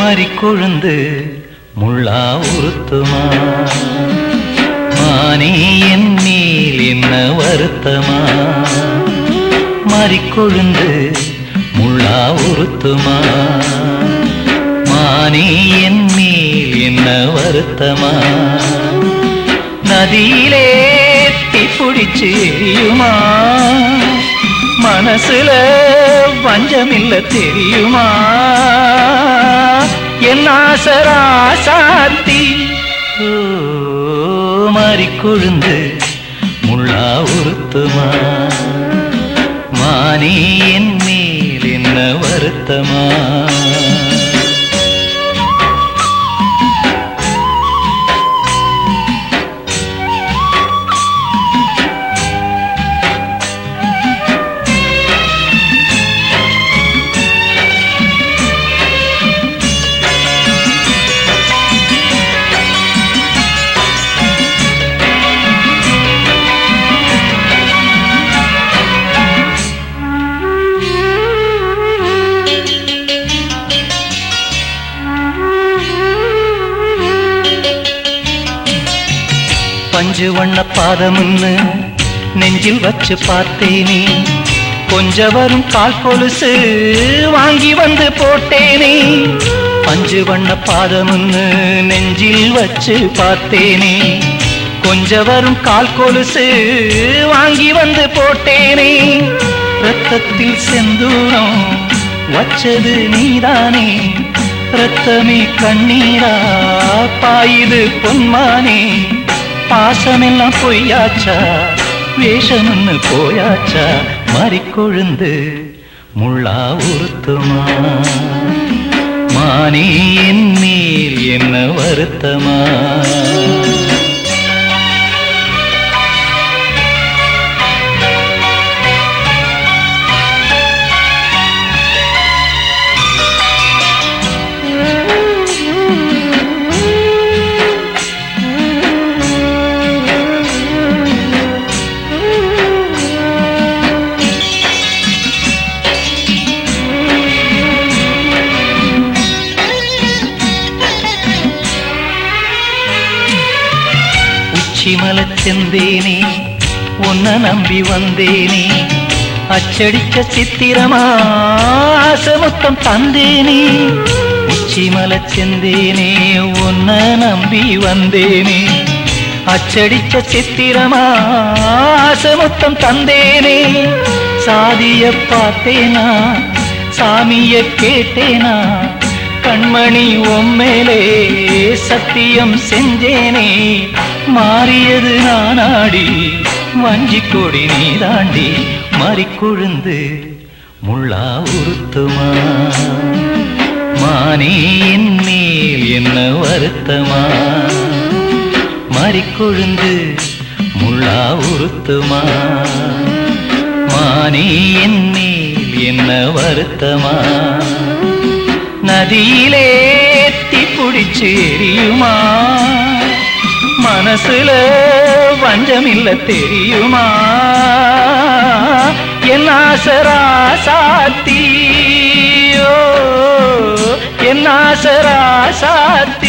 மாறிக்கொழுந்து முள்ளா உறுத்துமா மானே என் மேல் என்ன வருத்தமா மாறிக்கொழுந்து முள்ளா உறுத்துமா மானே என் மேல் என்ன வருத்தமா நதியிலே தீப்பிடிச்சு எரியுமா மனசுல வஞ்சமில்ல தெரியுமா என் ஆசரா சாத்தி ஓ மாறிக்கொழுந்து முள்ளா உறுத்துமா மானே என் மேல் என்ன வருத்தமா பஞ்சு வண்ண பாதமுன்னு நெஞ்சில் வச்சு பார்த்தேனே கொஞ்ச வரும் கால் கொலுசு வாங்கி வந்து போட்டேனே பஞ்சு வண்ண பாதமுன்னு நெஞ்சில் வச்சு பார்த்தேனே கொஞ்ச வரும் கால் கொலுசு வாங்கி வந்து போட்டேனே ரத்தத்தில் செந்தூரம் வச்சது நீதானே ரத்தமே கண்ணீரா பாயுது பொன்மானே பாசமெல்லாம் பொய்யாச்சா வேஷம்னு போயாச்சா மறிக்கொழுந்து முள்ளா உறுத்துமா மானே என் மேல் என்ன வருத்தமா உச்சிமல செந்தேனே உன்னை நம்பி வந்தேனே அச்சடிச்ச சித்திரமா ஆசமுத்தம் தந்தேனே உச்சிமல செந்தேனே உன்னை நம்பி வந்தேனே அச்சடிச்ச சித்திரமா ஆசமுத்தம் தந்தேனே சாதிய பார்த்தேனா சாமிய கேட்டேனா கண்மணி உம்மேலே சத்தியம் செஞ்சேனே மாறியது நானாடி வஞ்சி கொடி நீதாண்டி மாறிக்கொழுந்து முள்ளா உறுத்துமா மானே என் மேல் என்ன வருத்தமா மாறிக்கொழுந்து முள்ளா உறுத்துமா மானே என் மேல் என்ன வருத்தமா நதியிலே தீப்பிடிச்சு எரியுமா மனசுல வஞ்சமில்ல தெரியுமா என் ஆசரா சாத்தியோ என் ஆசரா சாத்தி